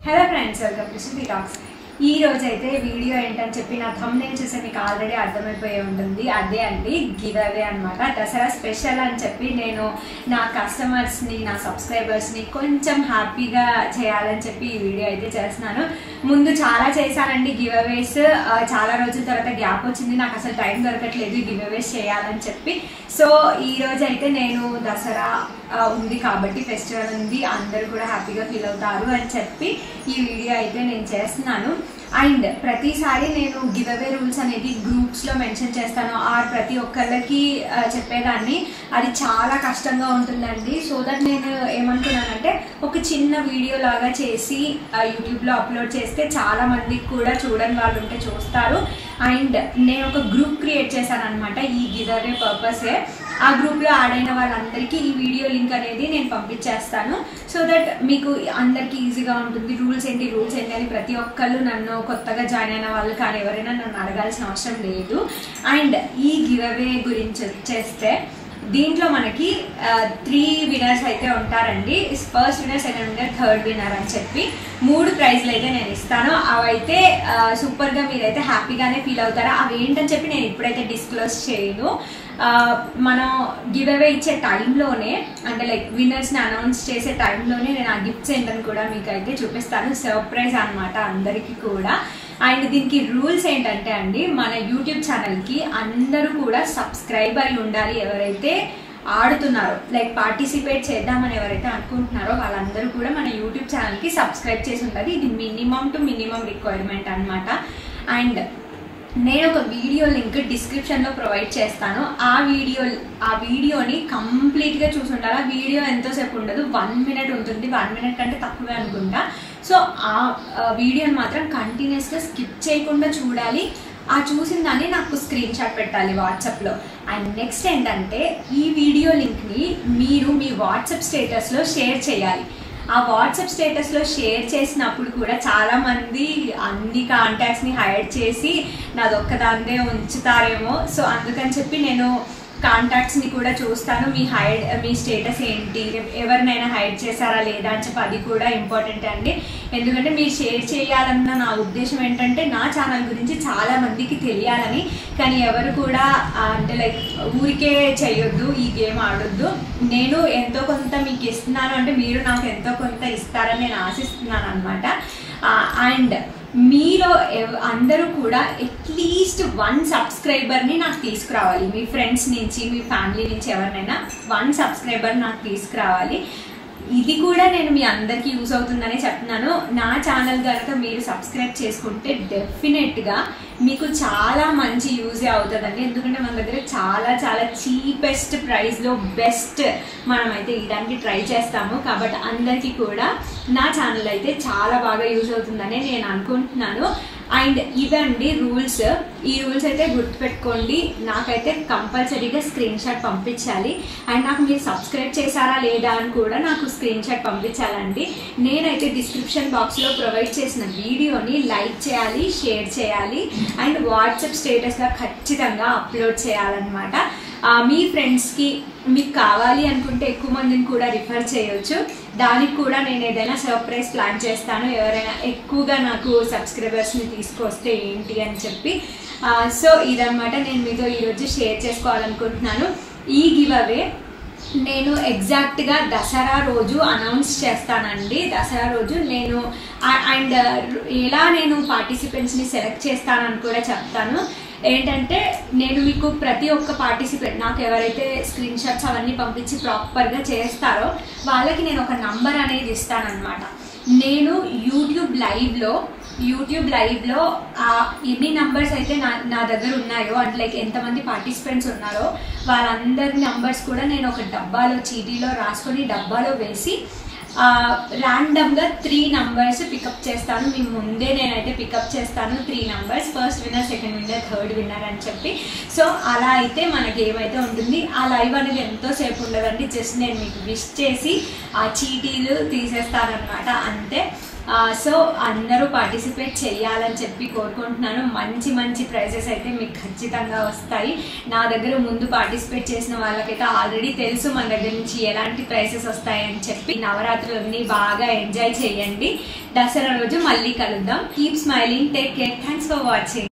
hello friends welcome to city talks ఈ రోజు అయితే వీడియో ఏంటని చెప్పి నా థంబ్నైల్ చూస్తే మీకు ఆల్రెడీ అర్థమైపోయి ఉంటుంది అదే అండి గివ్ అవే అనమాట దసరా స్పెషల్ అని చెప్పి నేను నా కస్టమర్స్ని నా సబ్స్క్రైబర్స్ని కొంచెం హ్యాపీగా చేయాలని చెప్పి ఈ వీడియో అయితే చేస్తున్నాను ముందు చాలా చేశానండి గివ్ అవేస్ చాలా రోజుల తర్వాత గ్యాప్ వచ్చింది నాకు అసలు టైం దొరకట్లేదు గివ్ అవేస్ చేయాలని చెప్పి సో ఈ రోజు అయితే నేను దసరా ఆ, ఉంది కాబట్టి ఫెస్టివల్ ఉంది అందరూ కూడా హ్యాపీగా ఫీల్ అవుతారు అని చెప్పి ఈ వీడియో అయితే నేను చేస్తున్నాను అండ్ ప్రతిసారి నేను గివ్ అవే రూల్స్ అనేది గ్రూప్స్లో మెన్షన్ చేస్తాను ఆర్ ప్రతి ఒక్కళ్ళకి ఆ, చెప్పేదాన్ని అది చాలా కష్టంగా ఉంటుందండి సో దట్ నేను ఏమనుకున్నానంటే ఒక చిన్న వీడియో లాగా చేసి ఆ, యూట్యూబ్లో అప్లోడ్ చేస్తే చాలా మందికి కూడా చూడని వాళ్ళు ఉంటే చూస్తారు అండ్ నేను ఒక గ్రూప్ క్రియేట్ చేశాను అనమాట ఈ గివ్ అవే పర్పసే ఆ గ్రూప్లో యాడ్ అయిన వాళ్ళందరికీ ఈ వీడియో లింక్ అనేది నేను పంపించేస్తాను సో దట్ మీకు అందరికీ ఈజీగా ఉంటుంది రూల్స్ ఏంటి రూల్స్ ఏంటి అని ప్రతి ఒక్కళ్ళు నన్ను కొత్తగా జాయిన్ అయిన వాళ్ళు కానీ ఎవరైనా నన్ను అడగాల్సిన అవసరం లేదు అండ్ ఈ గివ్ అవే గురించి వచ్చేస్తే దీంట్లో మనకి త్రీ వినర్స్ అయితే ఉంటారండి first winner second winner third winner అని చెప్పి మూడు ప్రైజ్లు అయితే నేను ఇస్తాను అవైతే ఆ, సూపర్గా మీరైతే హ్యాపీగానే ఫీల్ అవుతారా అవి ఏంటని చెప్పి నేను ఇప్పుడైతే డిస్క్లోజ్ చేయను ఆ, మనం గివ్ అవే ఇచ్చే టైంలోనే అంటే లైక్ విన్నర్స్ని అనౌన్స్ చేసే టైంలోనే నేను ఆ గిఫ్ట్స్ ఏంటని కూడా మీకు అయితే చూపిస్తాను సర్ప్రైజ్ అనమాట అందరికీ కూడా అండ్ దీనికి రూల్స్ ఏంటంటే అండి మన యూట్యూబ్ ఛానల్కి అందరూ కూడా సబ్స్క్రైబ్ అయి ఉండాలి ఎవరైతే ఆడుతున్నారో లైక్ పార్టిసిపేట్ చేద్దామని ఎవరైతే అనుకుంటున్నారో వాళ్ళందరూ కూడా మన యూట్యూబ్ ఛానల్కి సబ్స్క్రైబ్ చేసి ఉండాలి ఇది మినిమం టు మినిమం రిక్వైర్మెంట్ అనమాట అండ్ నేను ఒక వీడియో లింక్ డిస్క్రిప్షన్లో ప్రొవైడ్ చేస్తాను ఆ వీడియో ఆ వీడియోని కంప్లీట్గా చూసి ఉండాలి ఆ వీడియో ఎంతోసేపు ఉండదు వన్ మినిట్ ఉంటుంది వన్ మినిట్ కంటే తక్కువే అనుకుంటా సో ఆ ఆ వీడియోని మాత్రం కంటిన్యూస్గా స్కిప్ చేయకుండా చూడాలి ఆ చూసిన దాన్ని నాకు స్క్రీన్ షాట్ పెట్టాలి వాట్సాప్లో అండ్ నెక్స్ట్ ఏంటంటే ఈ వీడియో లింక్ని మీరు మీ వాట్సాప్ స్టేటస్లో షేర్ చేయాలి ఆ వాట్సాప్ స్టేటస్లో షేర్ చేసినప్పుడు కూడా చాలా మంది అన్ని కాంటాక్ట్స్ని హైడ్ చేసి నాదొక్కదాన్నే ఉంచుతారేమో సో అందుకని చెప్పి నేను కాంటాక్ట్స్ని కూడా చూస్తాను మీ హైడ్ మీ స్టేటస్ ఏంటి ఎవరినైనా హైడ్ చేశారా లేదా అని చెప్పి అది కూడా ఇంపార్టెంట్ అండి ఎందుకంటే మీరు షేర్ చేయాలన్న నా ఉద్దేశం ఏంటంటే నా ఛానల్ గురించి చాలా మందికి తెలియాలని కానీ ఎవరు కూడా ఆ, అంటే లైక్ ఊరికే చేయొద్దు ఈ గేమ్ ఆడొద్దు నేను ఎంతో కొంత మీకు ఇస్తున్నాను అంటే మీరు నాకు ఎంతో కొంత ఇస్తారని నేను ఆశిస్తున్నాను అనమాట అండ్ మీలో ఎవ- అందరూ కూడా అట్లీస్ట్ వన్ సబ్స్క్రైబర్ని నాకు తీసుకురావాలి మీ ఫ్రెండ్స్ నుంచి మీ ఫ్యామిలీ నుంచి ఎవరినైనా వన్ సబ్స్క్రైబర్ నాకు తీసుకురావాలి ఇది కూడా నేను మీ అందరికీ యూస్ అవుతుందని చెప్తున్నాను నా ఛానల్ కనుక మీరు సబ్స్క్రైబ్ చేసుకుంటే డెఫినెట్గా మీకు చాలా మంచి యూజే అవుతుందండి ఎందుకంటే మన దగ్గర చాలా చాలా చీపెస్ట్ ప్రైస్లో బెస్ట్ మనం అయితే ఇవ్వడానికి ట్రై చేస్తాము కాబట్టి అందరికీ కూడా నా ఛానల్ అయితే చాలా బాగా యూజ్ అవుతుందని నేను అనుకుంటున్నాను అండ్ ఇవండి రూల్స్ ఈ రూల్స్ అయితే గుర్తుపెట్టుకోండి నాకైతే కంపల్సరీగా స్క్రీన్ షాట్ పంపించాలి అండ్ నాకు మీరు సబ్స్క్రైబ్ చేశారా లేదా అని కూడా నాకు స్క్రీన్ షాట్ పంపించాలండి నేనైతే డిస్క్రిప్షన్ బాక్స్లో ప్రొవైడ్ చేసిన వీడియోని లైక్ చేయాలి షేర్ చేయాలి అండ్ వాట్సాప్ స్టేటస్గా ఖచ్చితంగా అప్లోడ్ చేయాలన్నమాట ఆ, మీ ఫ్రెండ్స్కి మీకు కావాలి అనుకుంటే ఎక్కువ మందిని కూడా రిఫర్ చేయొచ్చు దానికి కూడా నేను ఏదైనా సర్ప్రైజ్ ప్లాన్ చేస్తాను ఎవరైనా ఎక్కువగా నాకు సబ్స్క్రైబర్స్ని తీసుకొస్తే ఏంటి అని చెప్పి ఆ, సో ఇదనమాట నేను మీతో ఈరోజు షేర్ చేసుకోవాలనుకుంటున్నాను ఈ గివ్ అవే నేను ఎగ్జాక్ట్గా దసరా రోజు అనౌన్స్ చేస్తానండి దసరా రోజు నేను అండ్ ఎలా నేను పార్టిసిపెంట్స్ని సెలెక్ట్ చేస్తానని కూడా చెప్తాను ఏంటంటే నేను మీకు ప్రతి ఒక్క పార్టిసిపెంట్ నాకు ఎవరైతే స్క్రీన్ షాట్స్ అవన్నీ పంపించి ప్రాపర్గా చేస్తారో వాళ్ళకి నేను ఒక నంబర్ అనేది ఇస్తానన్నమాట నేను యూట్యూబ్ లైవ్లో యూట్యూబ్ లైవ్లో ఆ ఎన్ని నంబర్స్ అయితే నా నా దగ్గర ఉన్నాయో అంటే లైక్ ఎంతమంది పార్టిసిపెంట్స్ ఉన్నారో వాళ్ళందరి నంబర్స్ కూడా నేను ఒక డబ్బాలో చీటీలో రాసుకొని డబ్బాలో వేసి ర్యాండమ్గా త్రీ నంబర్స్ పికప్ చేస్తాను మీ ముందే నేనైతే పికప్ చేస్తాను three numbers first winner second winner third winner అని చెప్పి సో అలా అయితే మన గేమ్ అయితే ఉంటుంది ఆ లైవ్ అనేది ఎంతోసేపు ఉండదండి జస్ట్ నేను మీకు విష్ చేసి ఆ చీటీలు తీసేస్తానమాట అంతే సో అందరూ పార్టిసిపేట్ చేయాలని చెప్పి కోరుకుంటున్నాను మంచి మంచి ప్రైజెస్ అయితే మీకు ఖచ్చితంగా వస్తాయి నా దగ్గర ముందు పార్టిసిపేట్ చేసిన వాళ్ళకైతే ఆల్రెడీ తెలుసు మన దగ్గర నుంచి ఎలాంటి ప్రైజెస్ వస్తాయని చెప్పి నవరాత్రులన్నీ బాగా ఎంజాయ్ చేయండి దసరా రోజు మళ్ళీ కలుద్దాం keep smiling take care thanks for watching